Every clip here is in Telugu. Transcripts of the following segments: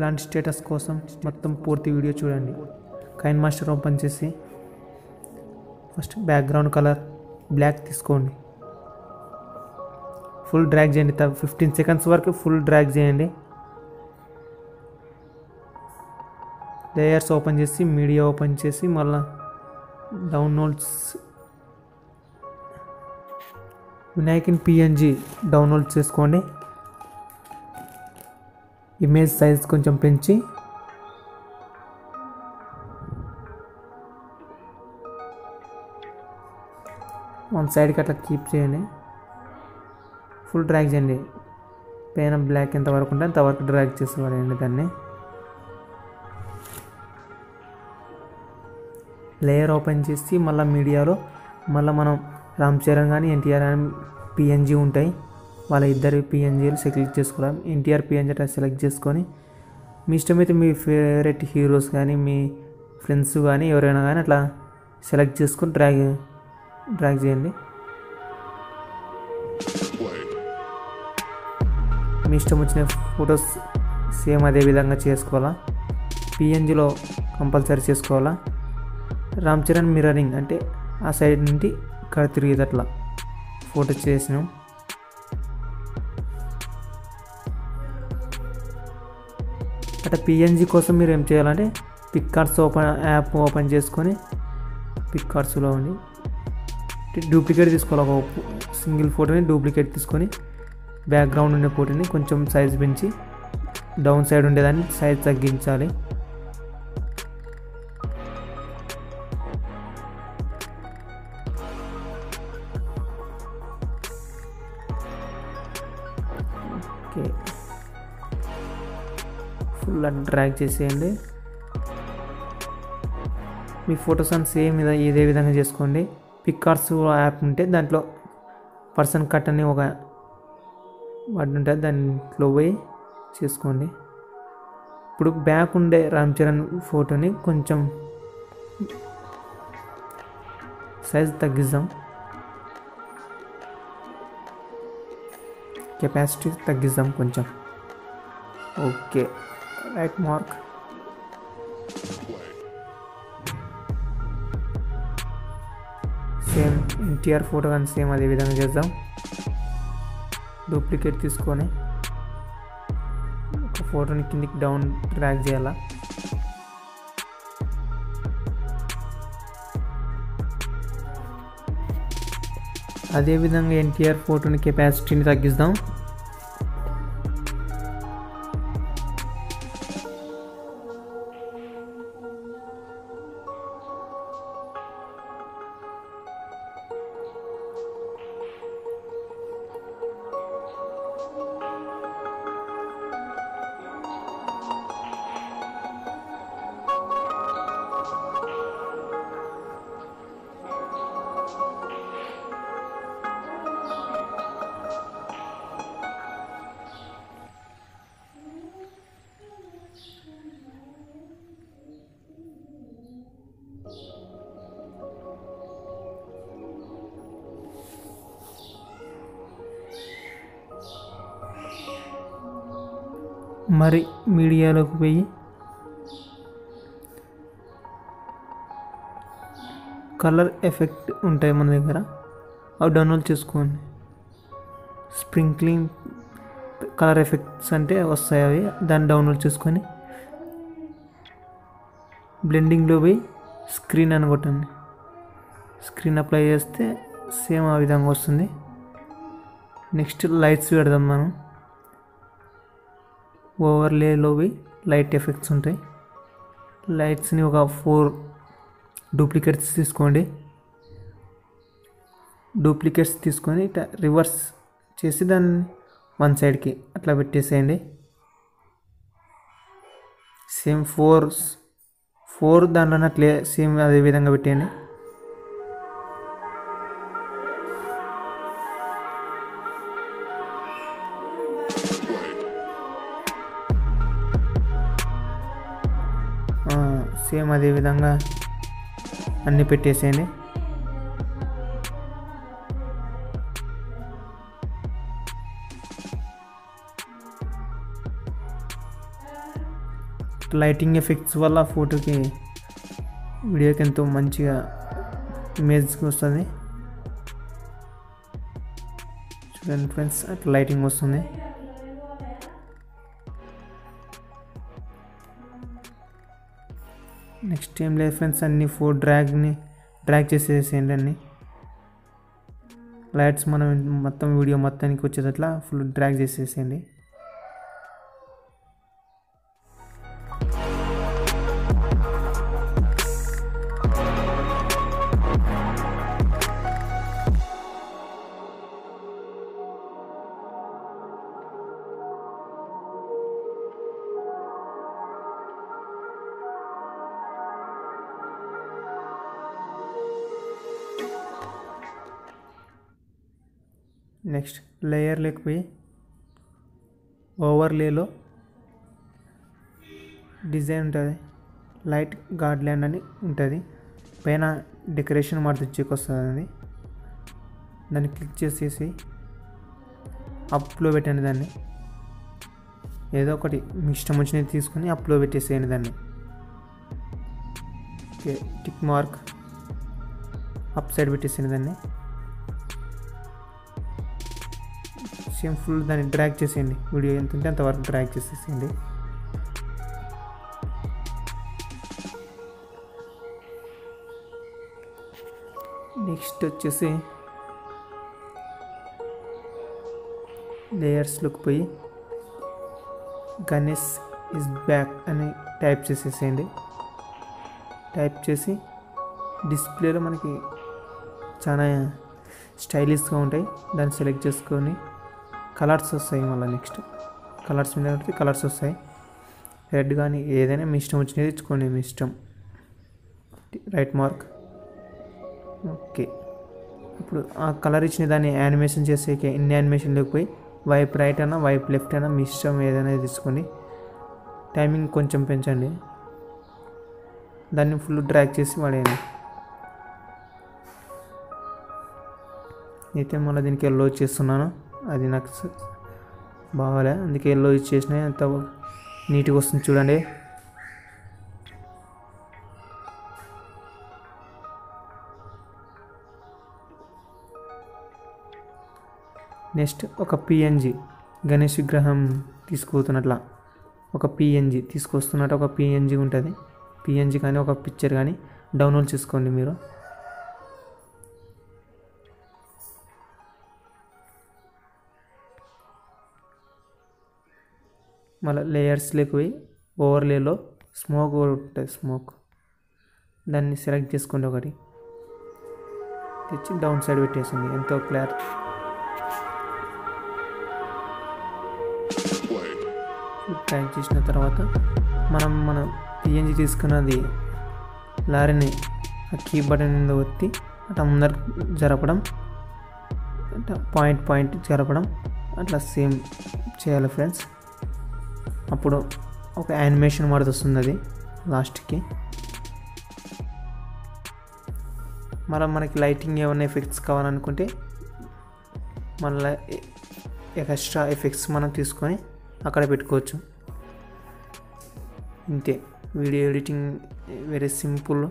ఇలాంటి స్టేటస్ కోసం మొత్తం పూర్తి వీడియో చూడండి కైన్ మాస్టర్ ఓపెన్ చేసి ఫస్ట్ బ్యాక్గ్రౌండ్ కలర్ బ్లాక్ తీసుకోండి ఫుల్ డ్రాగ్ చేయండి ఫిఫ్టీన్ సెకండ్స్ వరకు ఫుల్ డ్రాగ్ చేయండి లేయర్స్ ఓపెన్ చేసి మీడియా ఓపెన్ చేసి మళ్ళీ డౌన్లోడ్స్ వినాయకుని పిఎన్జి డౌన్లోడ్ చేసుకోండి ఇమేజ్ సైజ్ కొంచెం పెంచి వన్ సైడ్కి అట్లా కీప్ చేయండి ఫుల్ డ్రాగ్ చేయండి పైన బ్లాక్ ఎంత వరకు ఉంటే అంతవరకు డ్రాగ్ చేసేవాడండి దాన్ని లేయర్ ఓపెన్ చేసి మళ్ళీ మీడియాలో మళ్ళీ మనం రామ్ చరణ్ కానీ ఎన్టీఆర్ అని పిఎన్జీ ఉంటాయి వాళ్ళ ఇద్దరి పిఎన్జీలు సెలెక్ట్ చేసుకోవాలి ఎన్టీఆర్ పిఎన్జీ సెలెక్ట్ చేసుకొని మీ ఇష్టమైతే మీ ఫేవరెట్ హీరోస్ కానీ మీ ఫ్రెండ్స్ కానీ ఎవరైనా కానీ అట్లా సెలెక్ట్ చేసుకొని డ్రాగ్ డ్రాగ్ చేయండి మీ ఇష్టం వచ్చిన ఫొటోస్ సేమ్ అదే విధంగా చేసుకోవాలా పిఎన్జిలో కంపల్సరీ చేసుకోవాలా రామ్ చరణ్ మిర్రరింగ్ అంటే ఆ సైడ్ నుండి ఇక్కడ తిరిగేది అట్లా ఫోటో చేసినాం అట్లా పిఎన్జి కోసం మీరు ఏం చేయాలంటే పిక్కార్ట్స్ ఓపెన్ యాప్ ఓపెన్ చేసుకొని పిక్కార్ట్స్లో ఉండి డూప్లికేట్ తీసుకోవాలి ఒక సింగిల్ ఫోటోని డూప్లికేట్ తీసుకొని బ్యాక్గ్రౌండ్ ఉండే ఫోటోని కొంచెం సైజ్ పెంచి డౌన్ సైడ్ ఉండేదాన్ని సైజ్ తగ్గించాలి ఓకే ఫుల్ డ్రాగ్ చేసేయండి మీ ఫొటోస్ అని సేమ్ ఇదే ఇదే విధంగా చేసుకోండి పిక్కార్స్ యాప్ ఉంటే దాంట్లో పర్సన్ కట్ అని ఒక వాటి ఉంటుంది దాంట్లో పోయి చేసుకోండి ఇప్పుడు బ్యాక్ ఉండే రామ్ చరణ్ ఫోటోని కొంచెం సైజ్ తగ్గిద్దాం కెపాసిటీ తగ్గిద్దాం కొంచెం okay right mark same NTR photo కానీ సేమ్ అదే విధంగా చేద్దాం డూప్లికేట్ తీసుకొని ఒక ఫోటోని కిందికి డౌన్ ట్రాక్ చేయాలా అదేవిధంగా ఎన్టీఆర్ ఫోటోని కెపాసిటీని తగ్గిద్దాం మరి మీడియాలోకి పోయి కలర్ ఎఫెక్ట్ ఉంటాయి మన దగ్గర అవి డౌన్లోడ్ చేసుకోండి స్ప్రింక్లింగ్ కలర్ ఎఫెక్ట్స్ అంటే వస్తాయి అవి దాన్ని డౌన్లోడ్ చేసుకొని బ్లెండింగ్లో పోయి స్క్రీన్ అని కొట్టండి స్క్రీన్ అప్లై చేస్తే సేమ్ ఆ విధంగా వస్తుంది నెక్స్ట్ లైట్స్ పెడదాం మనం ఓవర్లేలో పోయి లైట్ ఎఫెక్ట్స్ ఉంటాయి లైట్స్ని ఒక ఫోర్ డూప్లికేట్స్ తీసుకోండి డూప్లికేట్స్ తీసుకొని ఇట్లా రివర్స్ చేసి దాన్ని వన్ సైడ్కి అట్లా పెట్టేసేయండి సేమ్ ఫోర్ ఫోర్ దాంట్లోనే అట్లే సేమ్ అదే విధంగా పెట్టేయండి సేమ్ అదే విధంగా అన్నీ పెట్టేసేయండి లైటింగ్ ఎఫెక్ట్స్ వల్ల ఫోటోకి వీడియోకి ఎంతో మంచిగా ఇమేజ్ వస్తుంది చూడండి ఫ్రెండ్స్ అట్లా లైటింగ్ వస్తుంది నెక్స్ట్ ఏం లేదు ఫ్రెండ్స్ అన్ని ఫోర్ డ్రాగ్ని డ్రాగ్ చేసేసేయండి అన్ని లైట్స్ మనం మొత్తం వీడియో మొత్తానికి వచ్చేటట్లా ఫుల్ డ్రాగ్ చేసేసేయండి నెక్స్ట్ లేయర్ లేకపోయి ఓవర్లేలో డిజైన్ ఉంటుంది లైట్ గార్డ్ ల్యాండ్ అని ఉంటుంది పైన డెకరేషన్ మార్చికి వస్తుంది అది దాన్ని క్లిక్ చేసేసి అప్లో పెట్టండి దాన్ని ఏదో ఒకటి మీ ఇష్టం వచ్చినది తీసుకొని అప్లో పెట్టేసేయండి దాన్ని okay tick mark up side పెట్టేసేయండి దాన్ని సేమ్ ఫుల్ దాన్ని డ్రాగ్ చేసేయండి వీడియో ఎంత ఉంటే అంతవరకు డ్రాగ్ చేసేసేయండి నెక్స్ట్ వచ్చేసి లేయర్స్లోకి పోయి గణేష్ ఇస్ బ్యాక్ అని టైప్ చేసేసేయండి టైప్ చేసి డిస్ప్లేలో మనకి చాలా స్టైలిష్గా ఉంటాయి దాన్ని సెలెక్ట్ చేసుకొని కలర్స్ వస్తాయి మళ్ళీ నెక్స్ట్ కలర్స్ మీద పెడితే కలర్స్ వస్తాయి రెడ్ కానీ ఏదైనా మీ ఇష్టం వచ్చినది ఇచ్చుకోండి మీ ఇష్టం రైట్ మార్క్ ఓకే ఇప్పుడు ఆ కలర్ ఇచ్చిన దాన్ని యానిమేషన్ చేసేకి ఇన్ని యానిమేషన్లోకి పోయి వైప్ రైట్ అయినా వైప్ లెఫ్ట్ అయినా మీ ఇష్టం ఏదైనా తీసుకోండి టైమింగ్ కొంచెం పెంచండి దాన్ని ఫుల్ డ్రాగ్ చేసి వాడేయండి అయితే మళ్ళీ దీనికి ఎల్లో చేస్తున్నాను అది నాకు స- బాగాలే అందుకే ఎల్లో ఇచ్చేసిన ఎంత నీట్గా వస్తుంది చూడండి నెక్స్ట్ ఒక పిఎన్జి గణేష్ విగ్రహం తీసుకుపోతున్నట్ల ఒక పిఎన్జి తీసుకొస్తున్నట్టు ఒక పిఎన్జి ఉంటుంది పిఎన్జి కానీ ఒక పిక్చర్ కానీ డౌన్లోడ్ చేసుకోండి మీరు మళ్ళీ లేయర్స్లోకి పోయి ఓవర్లేలో స్మోక్ కూడా ఉంటుంది స్మోక్ దాన్ని సెలెక్ట్ చేసుకోండి ఒకటి తెచ్చి డౌన్ సైడ్ పెట్టేసింది ఎంతో క్లియర్ ట్యాగ్ చేసిన తర్వాత మనం మన పిఎన్జి తీసుకున్నది లారీని ఆ కీ బటన్ మీద ఒత్తి అట్లా ముందర జరపడం అట్లా పాయింట్ పాయింట్ జరపడం అట్లా సేమ్ చేయాలి ఫ్రెండ్స్ అప్పుడు ఒక యానిమేషన్ మడత వస్తుంది అది లాస్ట్కి మళ్ళీ మనకి లైటింగ్ ఏమైనా ఎఫెక్ట్స్ కావాలనుకుంటే మళ్ళీ ఎక్స్ట్రా ఎఫెక్ట్స్ మనం తీసుకొని అక్కడ పెట్టుకోవచ్చు ఇంతే video editing very simple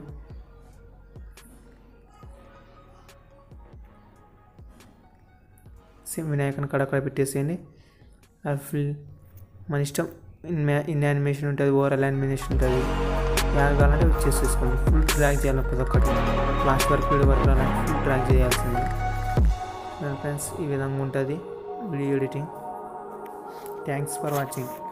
same వినాయకన్ కాడ అక్కడ పెట్టేసేయండి అది ఫుల్ మన ఇష్టం ఇన్ ఇన్ యానిమేషన్ ఉంటుంది ఓవరాల్ యానిమేషన్ ఉంటుంది యాడ్ కావాలంటే చేసేసుకోండి ఫుల్ డ్రాగ్ చేయాలి ప్రతి ఒక్కటి లాస్ట్ వరకు వీడియో వరకు రావాలంటే ఫుల్ డ్రాగ్ చేయాల్సిందే ఫ్రెండ్స్ ఈ విధంగా ఉంటుంది video editing thanks for watching